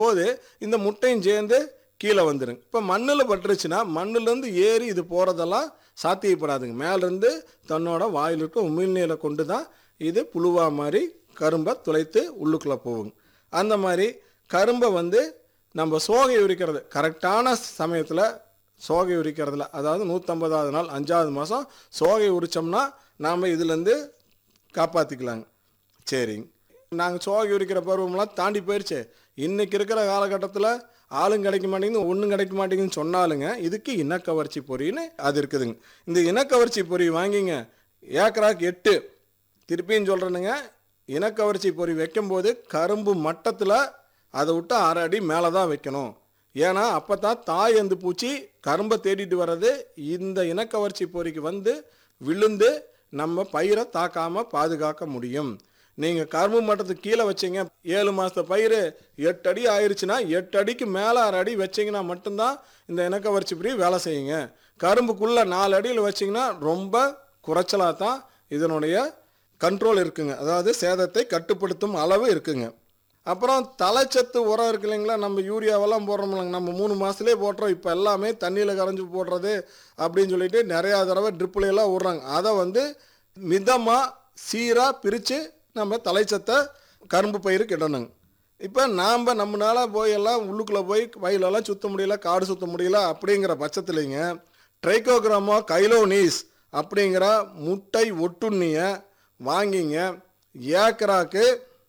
போது இந்த முட்டையும் சேர்ந்து கீழே வந்துருங்க இப்போ மண்ணில் பட்டுருச்சுன்னா மண்ணுலேருந்து ஏறி இது போகிறதெல்லாம் சாத்தியப்படாதுங்க மேலேருந்து தன்னோட வாயில் இருக்க உமிழ்நீரை கொண்டு தான் இது புழுவா மாதிரி கரும்பை துளைத்து உள்ளுக்குள்ளே போகுங்க அந்த மாதிரி கரும்பை வந்து நம்ம சோகை உரிக்கிறது கரெக்டான சமயத்தில் சோகை உரிக்கிறதுல அதாவது நூற்றம்பதாவது நாள் அஞ்சாவது மாதம் சோகை உரிச்சோம்னா நாம் இதுலேருந்து காப்பாற்றிக்கலாங்க சரிங்க நாங்கள் சோகை உரிக்கிற பருவம்லாம் தாண்டி போயிடுச்சு இன்னைக்கு இருக்கிற காலகட்டத்தில் ஆளும் கிடைக்க மாட்டேங்குது ஒன்றும் கிடைக்க மாட்டேங்குதுன்னு சொன்னாலுங்க இதுக்கு இனக்கவர்ச்சி பொறின்னு அது இருக்குதுங்க இந்த இனக்கவர்ச்சி பொறி வாங்கிங்க ஏக்கராக்கு எட்டு திருப்பியும் சொல்கிறேனுங்க இனக்கவர்ச்சி பொறி வைக்கும்போது கரும்பு மட்டத்தில் அதை விட்டு அரை அடி மேலே தான் வைக்கணும் ஏன்னா அப்போ தான் தாய் அந்த பூச்சி கரும்பை தேடிட்டு வர்றது இந்த இனக்கவர்ச்சி பொறிக்கு வந்து விழுந்து நம்ம பயிரை தாக்காமல் பாதுகாக்க முடியும் நீங்கள் கரும்பு மட்டத்துக்கு கீழே வச்சீங்க ஏழு மாதத்து பயிர் எட்டு அடி ஆயிருச்சுன்னா எட்டு அடிக்கு மேலே அரை அடி வச்சிங்கன்னா மட்டும்தான் இந்த இனக்கவர்ச்சி பொறி வேலை செய்யுங்க கரும்புக்குள்ளே நாலு அடியில் வச்சிங்கன்னா ரொம்ப குறைச்சலாக தான் இதனுடைய கண்ட்ரோல் இருக்குங்க அதாவது சேதத்தை கட்டுப்படுத்தும் அளவு இருக்குங்க அப்புறம் தலைச்சத்து உரம் இருக்கு இல்லைங்களா நம்ம யூரியாவெல்லாம் போடுறோம் இல்லைங்க நம்ம மூணு மாதத்துலேயே போடுறோம் இப்போ எல்லாமே தண்ணியில் கரைஞ்சி போடுறது அப்படின்னு சொல்லிட்டு நிறையா தடவை ட்ரிப்பில் எல்லாம் விட்றாங்க அதை வந்து மிதமாக சீராக பிரித்து நம்ம தலைச்சத்தை கரும்பு பயிருக்கு இடணுங்க இப்போ நாம் நம்மளால போய் எல்லாம் உள்ளுக்குள்ளே போய் வயலெல்லாம் சுத்த முடியல காடு சுத்த முடியல அப்படிங்கிற பட்சத்துலைங்க ட்ரைகோகிராமா கைலோனீஸ் அப்படிங்கிற முட்டை ஒட்டுண்ணியை வாங்கிங்க ஏக்கராக்கு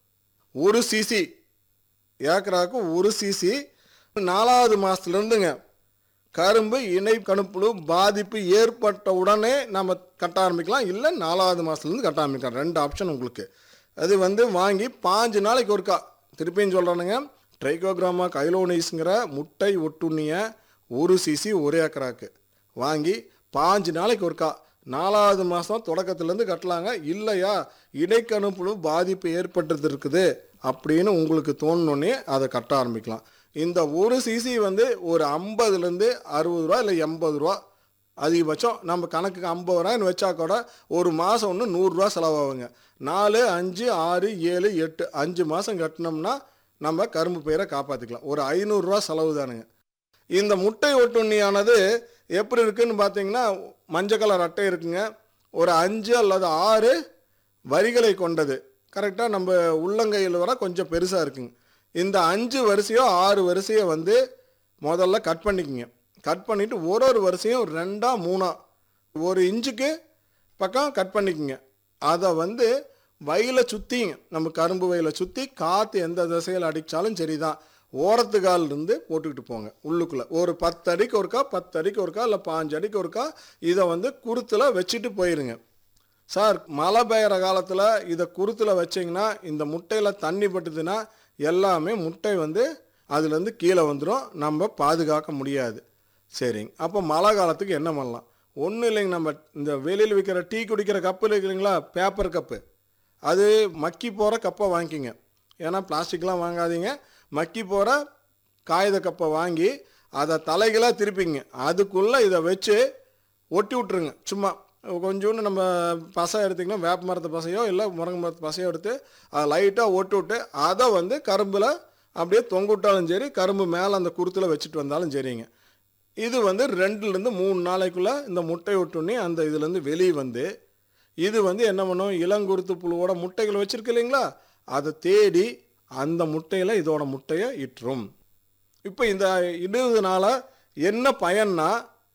ஒரு சிசி ஏக்கராக்கு ஒரு சிசி நாலாவது மாதத்துலேருந்துங்க கரும்பு இணை கணுப்புழு பாதிப்பு ஏற்பட்ட உடனே நம்ம கட்ட ஆரம்பிக்கலாம் இல்லை நாலாவது மாதத்துலேருந்து கட்ட ஆரம்பிக்கலாம் ரெண்டு ஆப்ஷன் உங்களுக்கு அது வந்து வாங்கி பாஞ்சு நாளைக்கு ஒருக்கா திருப்பியும் சொல்கிறேனுங்க ட்ரைகோகிராமா கைலோனிஸ்ங்கிற முட்டை ஒட்டுண்ணிய ஒரு சிசி ஒரு ஏக்கராக்கு வாங்கி பாஞ்சு நாளைக்கு ஒருக்கா நாலாவது மாதம் தொடக்கத்துலேருந்து கட்டலாங்க இல்லையா இடைக்கணுப்புழு பாதிப்பு ஏற்பட்டது இருக்குது அப்படின்னு உங்களுக்கு தோணுனோடனே அதை கட்ட ஆரம்பிக்கலாம் இந்த ஒரு சிசி வந்து ஒரு ஐம்பதுலேருந்து அறுபது ரூபா இல்லை எண்பது ரூபா அதிகபட்சம் நம்ம கணக்குக்கு ஐம்பது ரூபாய்னு வச்சா கூட ஒரு மாதம் ஒன்று நூறுரூவா செலவாகுங்க நாலு அஞ்சு ஆறு ஏழு எட்டு அஞ்சு மாதம் கட்டினோம்னா நம்ம கரும்பு பயிரை காப்பாற்றிக்கலாம் ஒரு ஐநூறுரூவா செலவு தானுங்க இந்த முட்டை ஒட்டுண்ணியானது எப்படி இருக்குன்னு பார்த்தீங்கன்னா மஞ்சள் கலர் அட்டை இருக்குங்க ஒரு அஞ்சு அல்லது ஆறு வரிகளை கொண்டது கரெக்டாக நம்ம உள்ளங்கையில் வர கொஞ்சம் பெருசாக இருக்குங்க இந்த அஞ்சு வரிசையோ ஆறு வரிசையோ வந்து முதல்ல கட் பண்ணிக்கங்க கட் பண்ணிவிட்டு ஒரு ஒரு வரிசையும் ரெண்டாக மூணா ஒரு இன்ச்சுக்கு பக்கம் கட் பண்ணிக்கங்க அதை வந்து வயலை சுற்றிங்க நம்ம கரும்பு வயலை சுற்றி காற்று எந்த திசையில் அடித்தாலும் சரிதான் ஓரத்து கால் இருந்து போட்டுக்கிட்டு போங்க உள்ளுக்குள்ளே ஒரு பத்து அடிக்கு ஒருக்கா பத்து அடிக்கு ஒருக்கா இல்லை பாஞ்சு அடிக்கு ஒருக்கா இதை வந்து குருத்தில் வச்சுட்டு போயிருங்க சார் மழை பெய்கிற காலத்தில் இதை குருத்தில் வச்சிங்கன்னா இந்த முட்டையில் தண்ணி பட்டுதுன்னா எல்லாமே முட்டை வந்து அதுலேருந்து கீழே வந்துடும் நம்ம பாதுகாக்க முடியாது சரிங்க அப்போ மழை காலத்துக்கு என்ன பண்ணலாம் ஒன்றும் இல்லைங்க நம்ம இந்த வெளியில் விற்கிற டீ குடிக்கிற கப்பு இருக்கிறீங்களா பேப்பர் கப்பு அது மக்கி போகிற கப்பை வாங்கிக்கிங்க ஏன்னா பிளாஸ்டிக்லாம் வாங்காதீங்க மக்கி போகிற காகித கப்பை வாங்கி அதை தலைகளாக திருப்பிங்க அதுக்குள்ளே இதை வச்சு ஒட்டி விட்ருங்க சும்மா கொஞ்சோண்டு நம்ம பசை எடுத்திங்கன்னா வேப்ப மரத்து பசையோ இல்லை முருங்கை மரத்து பசையோ எடுத்து அதை லைட்டாக ஒட்டி விட்டு அதை வந்து கரும்பில் அப்படியே தொங்க விட்டாலும் சரி கரும்பு மேலே அந்த குருத்தில் வச்சுட்டு வந்தாலும் சரிங்க இது வந்து ரெண்டுலேருந்து மூணு நாளைக்குள்ளே இந்த முட்டை ஒட்டுண்ணி அந்த இதுலேருந்து வெளியே வந்து இது வந்து என்ன பண்ணும் இளங்குருத்து புழுவோட முட்டைகள் வச்சுருக்கு இல்லைங்களா அதை தேடி அந்த முட்டையில் இதோட முட்டையை இட்டுரும் இப்போ இந்த இடுவதனால என்ன பயன்னா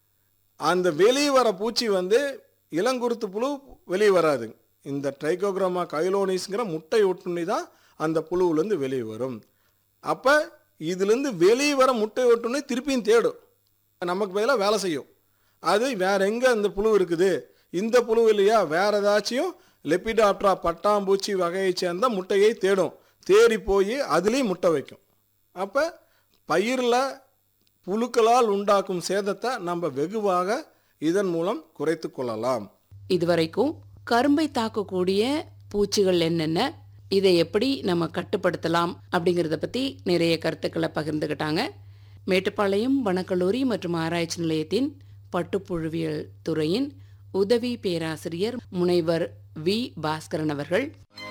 அந்த வெளியே வர பூச்சி வந்து இளங்குருத்து புழு வெளியே வராது இந்த ட்ரைகோகிராமா கைலோனிஸ்ங்கிற முட்டை ஒட்டுண்ணி தான் அந்த புழுவுலேருந்து வெளியே வரும் அப்போ இதுலேருந்து வெளியே வர முட்டை ஒட்டுண்ணி திருப்பியும் தேடும் நமக்கு பதிலாக வேலை செய்யும் அது வேற எங்கே அந்த புழு இருக்குது இந்த புழு இல்லையா வேற ஏதாச்சும் லெப்பிடாப்டரா பட்டாம்பூச்சி வகையை சேர்ந்த முட்டையை தேடும் தேடி போய் அதுலேயும் முட்டை வைக்கும் அப்போ பயிரில் புழுக்களால் உண்டாக்கும் சேதத்தை நம்ம வெகுவாக இதன் மூலம் குறைத்து கொள்ளலாம் இதுவரைக்கும் கரும்பை தாக்கக்கூடிய பூச்சிகள் என்னென்ன இதை எப்படி நம்ம கட்டுப்படுத்தலாம் அப்படிங்கிறத பற்றி நிறைய கருத்துக்களை பகிர்ந்துக்கிட்டாங்க மேட்டுப்பாளையம் வனக்கல்லூரி மற்றும் ஆராய்ச்சி நிலையத்தின் பட்டுப்புழுவியல் துறையின் உதவி பேராசிரியர் முனைவர் வி பாஸ்கரன் அவர்கள்